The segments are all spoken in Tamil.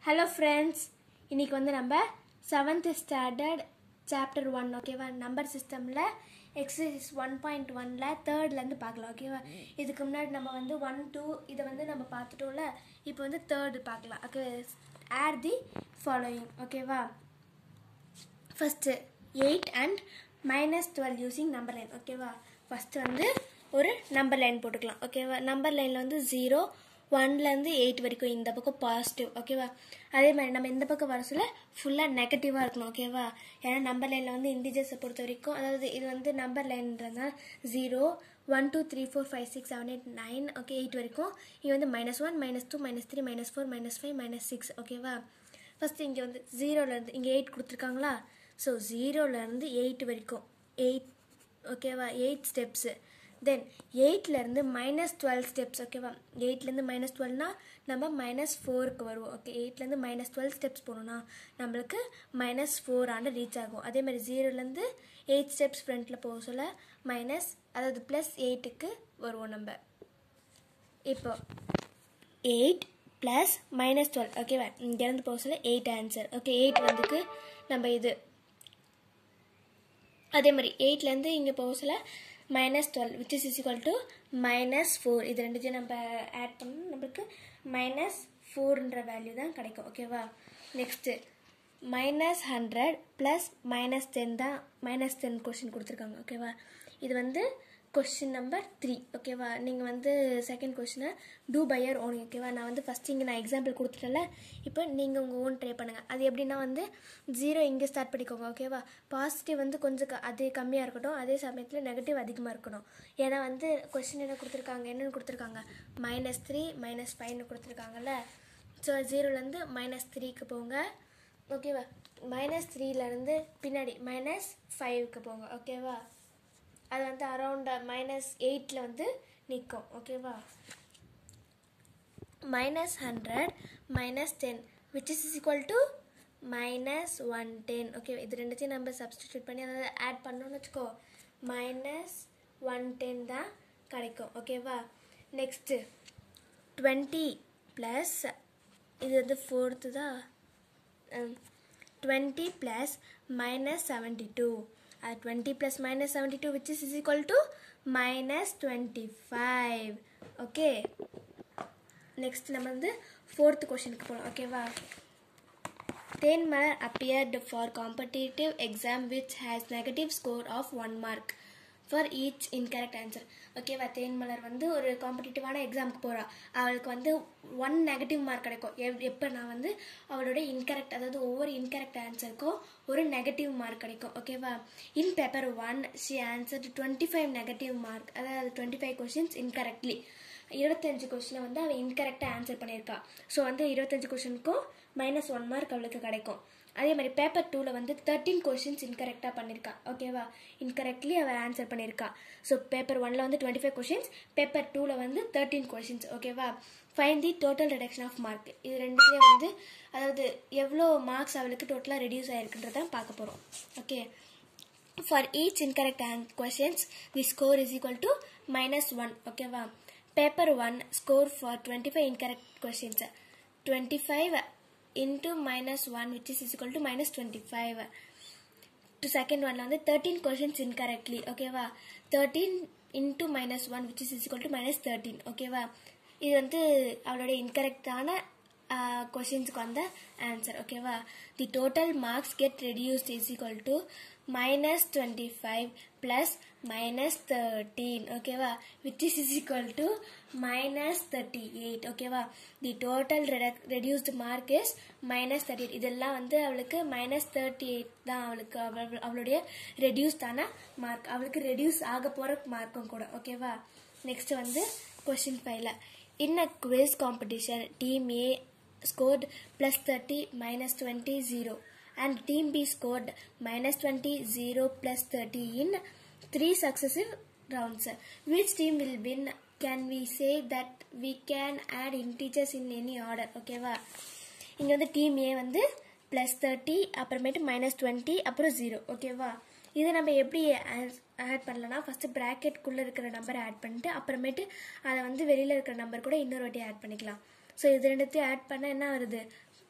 ஹலோ ஃப்ரெண்ட்ஸ் இன்னைக்கு வந்து நம்ம செவன்த் ஸ்டாண்டர்ட் சாப்டர் ஒன் ஓகேவா நம்பர் சிஸ்டமில் எக்ஸசைஸ் ஒன் பாயிண்ட் ஒனில் தேர்ட்லேருந்து பார்க்கலாம் ஓகேவா இதுக்கு முன்னாடி நம்ம வந்து ஒன் டூ இதை வந்து நம்ம பார்த்துட்டோம்ல இப்போ வந்து தேர்டு பார்க்கலாம் ஓகே ஆட் தி ஃபாலோயிங் ஓகேவா first eight and minus twelve using number line ஓகேவா ஃபஸ்ட்டு வந்து ஒரு நம்பர் லைன் போட்டுக்கலாம் ஓகேவா நம்பர் லைனில் வந்து ஜீரோ ஒன்லேருந்து எயிட் வரைக்கும் இந்த பக்கம் பாசிட்டிவ் ஓகேவா அதே மாதிரி நம்ம இந்த பக்கம் வர சொல்ல ஃபுல்லாக நெகட்டிவாக இருக்கணும் ஓகேவா ஏன்னா நம்பர் லைனில் வந்து இண்டிஜர்ஸை பொறுத்த வரைக்கும் அதாவது இது வந்து நம்பர் லைன்றதுனால zero one two three four five six seven eight nine okay eight வரைக்கும் இங்கே வந்து minus one minus two minus three minus four minus five minus six ஓகேவா ஃபஸ்ட்டு இங்கே வந்து ஜீரோலேருந்து இங்கே எயிட் கொடுத்துருக்காங்களா ஸோ ஜீரோலேருந்து எயிட் வரைக்கும் எயிட் ஓகேவா எயிட் ஸ்டெப்ஸு தென் எயிட்லேருந்து மைனஸ் டுவெல் ஸ்டெப்ஸ் ஓகேவா எயிட்லேருந்து மைனஸ் டுவெல்னா நம்ம மைனஸ் ஃபோருக்கு வருவோம் ஓகே எயிட்லேருந்து மைனஸ் டுவெல் ஸ்டெப்ஸ் போகணுன்னா நம்மளுக்கு மைனஸ் ஃபோர் ஆண்டு ரீச் ஆகும் அதே மாதிரி ஜீரோலேருந்து எயிட் ஸ்டெப்ஸ் ஃப்ரண்ட்டில் போக சொல்ல மைனஸ் அதாவது ப்ளஸ் எயிட்டுக்கு வருவோம் நம்ம இப்போ எயிட் ப்ளஸ் மைனஸ் டுவெல் ஓகேவா இங்கேருந்து போக சொல்ல எயிட் ஆன்சர் ஓகே எயிட் வந்துக்கு நம்ம இது அதே மாதிரி எயிட்லேருந்து இங்கே போக சொல்ல minus twelve which is is equal to minus four இது ரெண்டுத்தையும் நம்ம ஆட் பண்ணணும் நம்மளுக்கு மைனஸ் ஃபோர்ன்ற வேல்யூ தான் கிடைக்கும் ஓகேவா next minus hundred plus minus ten தான் மைனஸ் டென் கொஷின் கொடுத்துருக்காங்க ஓகேவா இது வந்து கொஷின் நம்பர் த்ரீ ஓகேவா நீங்கள் வந்து செகண்ட் கொஷினை டூ பையர் ஓன் ஓகேவா நான் வந்து ஃபஸ்ட்டு இங்கே நான் எக்ஸாம்பிள் கொடுத்துட்டேன்ல இப்போ நீங்கள் உங்கள் ஓன் ட்ரை பண்ணுங்கள் அது எப்படின்னா வந்து ஜீரோ இங்கே ஸ்டார்ட் பண்ணிக்கோங்க ஓகேவா பாசிட்டிவ் வந்து கொஞ்சம் க அது கம்மியாக இருக்கட்டும் அதே சமயத்தில் நெகட்டிவ் அதிகமாக இருக்கணும் ஏன்னா வந்து கொஷின் என்ன கொடுத்துருக்காங்க என்னென்னு கொடுத்துருக்காங்க மைனஸ் த்ரீ மைனஸ் ஃபைவ்னு கொடுத்துருக்காங்கல்ல ஸோ ஜீரோலேருந்து மைனஸ் த்ரீக்கு போங்க ஓகேவா மைனஸ் த்ரீலேருந்து பின்னாடி மைனஸ் ஃபைவ்க்கு போங்க ஓகேவா அது வந்து அரௌண்ட் மைனஸ் எயிட்டில் வந்து நிற்கும் ஓகேவா minus hundred minus ten which is is equal to minus one ten okay இது ரெண்டுத்தையும் நம்ம சப்ஸ்டியூட் பண்ணி அதாவது ஆட் பண்ணோம்னு வச்சுக்கோ மைனஸ் ஒன் டென் தான் கிடைக்கும் ஓகேவா நெக்ஸ்ட்டு டுவெண்ட்டி ப்ளஸ் இது வந்து ஃபோர்த்து தான் twenty plus minus seventy two அது twenty plus minus seventy two which is is equal to minus twenty five okay next நம்ம வந்து ஃபோர்த் கொஷனுக்கு போகலாம் ஓகேவா Thenmalar appeared for competitive exam which has negative score of one mark for each incorrect answer ஓகேவா தேன்மலர் வந்து ஒரு காம்படிட்டிவான எக்ஸாமுக்கு போகிறா அவளுக்கு வந்து ஒன் நெகட்டிவ் மார்க் கிடைக்கும் எப் எப்போ நான் வந்து அவளோட இன்கரெக்ட் அதாவது ஒவ்வொரு இன்கரெக்ட் ஆன்சருக்கும் ஒரு நெகட்டிவ் மார்க் கிடைக்கும் ஓகேவா in paper one she answer twenty five negative mark அதாவது டுவெண்ட்டி ஃபைவ் கொஷின்ஸ் இன்கரெக்ட்லி இருபத்தஞ்சு கொஷினை வந்து அவள் இன்கரெக்டாக ஆன்சர் பண்ணியிருக்கா ஸோ வந்து இருபத்தஞ்சு கொஷினுக்கும் மைனஸ் ஒன் மார்க் அவளுக்கு கிடைக்கும் அதே மாதிரி பேப்பர் டூவில் வந்து தேர்ட்டீன் கொஷின்ஸ் இன்கரெக்டாக பண்ணியிருக்கா ஓகேவா இன்கரெக்ட்லி அவள் ஆன்சர் பண்ணியிருக்கா ஸோ பேப்பர் ஒனில் வந்து டுவெண்ட்டி ஃபைவ் கொஷின்ஸ் பேப்பர் டூவில் வந்து தேர்ட்டீன் கொஷின்ஸ் ஓகேவா fine the total reduction of mark இது ரெண்டுலேயும் வந்து அதாவது எவ்வளோ மார்க்ஸ் அவளுக்கு டோட்டலாக ரெடியூஸ் ஆயிருக்குன்றத பார்க்க போகிறோம் okay for each incorrect questions the score is equal to minus one ஓகேவா paper one score for twenty five incorrect questions twenty five into minus 1 which is equal to minus 25 to second one வந்து 13 questions incorrectly ஓகேவா 13 into minus 1 which is equal to minus 13 ஓகேவா இது வந்து அவளோட இன்கரெக்டான கொஷின்ஸ்க்கு வந்த ஆன்சர் ஓகேவா the total marks get reduced is equal to minus twenty five plus minus thirteen ஓகேவா which is is equal to minus thirty eight ஓகேவா the total reduced mark is minus thirty eight இதெல்லாம் வந்து அவளுக்கு மைனஸ் தேர்ட்டி எயிட் தான் அவளுக்கு அவளுடைய ரெடியூஸ்டான மார்க் அவளுக்கு ரெடியூஸ் ஆக போகிற மார்க்கும் கூட ஓகேவா நெக்ஸ்ட் வந்து கொஸ்டின் ஃபைவ்ல in a quiz competition team A scored plus 30 minus 20 0 and team B scored minus 20 0 plus 30 in three successive rounds. Which team will win? Can we say that we can add integers in any order? ஓகேவா இங்கே வந்து டீம் ஏ வந்து ப்ளஸ் தேர்ட்டி அப்புறமேட்டு மைனஸ் டுவெண்ட்டி அப்புறம் ஜீரோ ஓகேவா இதை நம்ம எப்படி ஆட் பண்ணலன்னா ஃபஸ்ட்டு ப்ராக்கெட்குள்ளே இருக்கிற நம்பரை ஆட் பண்ணிட்டு அப்புறமேட்டு அதை வந்து வெளியில் இருக்கிற நம்பர் கூட இன்னொரு வாட்டி ஆட் பண்ணிக்கலாம் ஸோ இது ரெண்டுத்தையும் ஆட் பண்ணால் என்ன வருது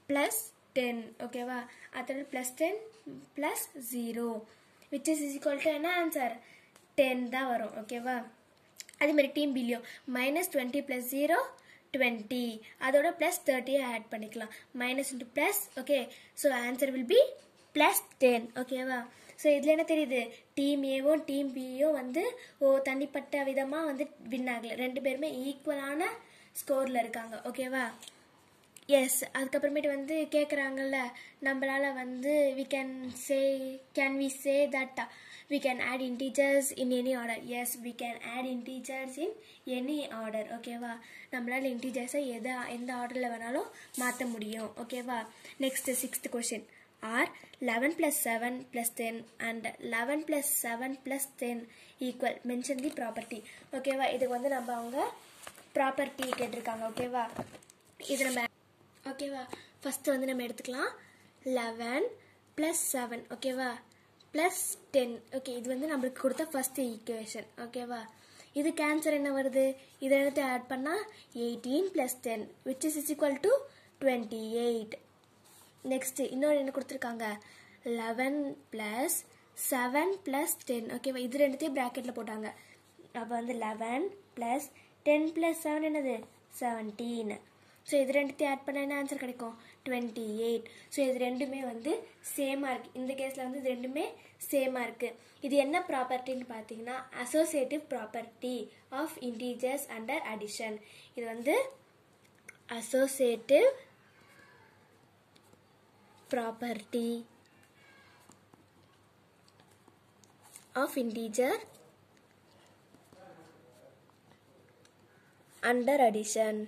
ப்ளஸ் டென் ஓகேவா அதோட plus ten plus zero which is is equal to என்ன ஆன்சர் டென் தான் வரும் ஓகேவா அதே மாதிரி team B minus twenty plus zero twenty அதோட ப்ளஸ் தேர்ட்டியை ஆட் பண்ணிக்கலாம் minus into plus okay so answer will be plus ten ஓகேவா ஸோ இதில் என்ன தெரியுது டீம் ஏவும் டீம் பியும் வந்து ஓ தனிப்பட்ட விதமாக வந்து வின் ஆகல ரெண்டு பேருமே ஈக்குவலான ஸ்கோரில் இருக்காங்க ஓகேவா எஸ் அதுக்கப்புறமேட்டு வந்து கேட்குறாங்கல்ல நம்மளால வந்து we can say can we say that we can add integers in any order as we can add integers in any order ஓகேவா நம்மளால இன்டீஜர்ஸை எதை எந்த ஆர்டரில் வேணாலும் மாற்ற முடியும் ஓகேவா next sixth question are eleven plus seven plus ten and eleven plus seven plus ten equal mention the property ஓகேவா இதுக்கு வந்து நம்ம அவங்க ப்ராப்பர்ட்டி கேட்டிருக்காங்க ஓகேவா இது நம்ம ஓகேவா ஃபஸ்ட்டு வந்து நம்ம எடுத்துக்கலாம் லெவன் ப்ளஸ் செவன் ஓகேவா ப்ளஸ் டென் ஓகே இது வந்து நம்மளுக்கு கொடுத்த ஃபஸ்ட் ஈக்குவேஷன் ஓகேவா இது கேன்சர் என்ன வருது இதை எடுத்து ஆட் பண்ணால் eighteen plus ten which is is equal to twenty eight next இன்னொரு என்ன கொடுத்துருக்காங்க eleven plus seven plus ten ஓகேவா இது ரெண்டுத்தையும் ப்ராக்கெட்டில் போட்டாங்க அப்போ வந்து eleven plus ten plus seven என்னது செவன்டீன் ஸோ இது ரெண்டுத்தையும் ஆட் பண்ண என்ன ஆன்சர் கிடைக்கும் டுவெண்ட்டி எயிட் ஸோ இது ரெண்டுமே வந்து சேமாக இருக்குது இந்த கேஸில் வந்து இது ரெண்டுமே சேமாக இருக்குது இது என்ன ப்ராப்பர்ட்டின்னு பார்த்தீங்கன்னா associative property of integers under addition இது வந்து associative property of integer under addition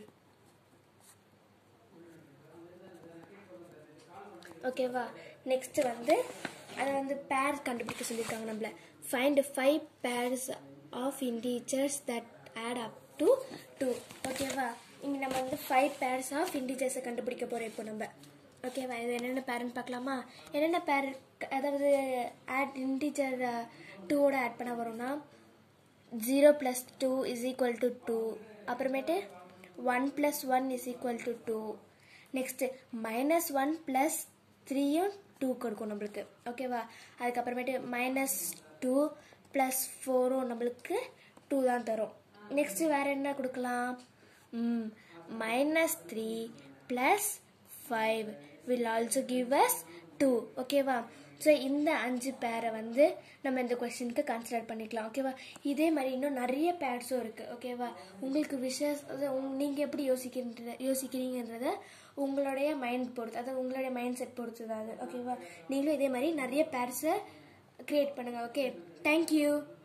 ஓகேவா நெக்ஸ்ட் வந்து அதை வந்து பேர் கண்டுபிடிக்க சொல்லியிருக்காங்க நம்மள find five pairs of integers that add up to two ஓகேவா இங்கே நம்ம வந்து ஃபைவ் பேர்ஸ் ஆஃப் இன்டீஜர்ஸை கண்டுபிடிக்க போகிறோம் இப்போ நம்ம ஓகேவா இது என்னென்ன பேருன்னு பார்க்கலாமா என்னென்ன பேர் அதாவது ஆட் இன்டீஜர் டூவோட ஆட் பண்ண வரோம்னா zero plus two is equal to two அப்புறமேட்டு one plus one is equal to two next minus one plus த்ரீயும் டூ கொடுக்கும் நம்மளுக்கு ஓகேவா அதுக்கப்புறமேட்டு மைனஸ் டூ ப்ளஸ் ஃபோரும் நம்மளுக்கு டூ தான் தரும் நெக்ஸ்ட்டு வேறு என்ன கொடுக்கலாம் minus three plus five will also give us two ஓகேவா ஸோ இந்த அஞ்சு பேரை வந்து நம்ம இந்த கொஸ்டினுக்கு கன்சிடர் பண்ணிக்கலாம் ஓகேவா இதே மாதிரி இன்னும் நிறைய பேர்ஸும் இருக்குது ஓகேவா உங்களுக்கு விஷஸ் நீங்கள் எப்படி யோசிக்கின்ற யோசிக்கிறீங்கன்றத உங்களுடைய மைண்ட் பொறுத்து அதாவது உங்களுடைய மைண்ட் செட் பொறுத்து தான் அது ஓகேவா நீங்களும் இதே மாதிரி நிறைய பேர்ஸை க்ரியேட் பண்ணுங்கள் ஓகே தேங்க்யூ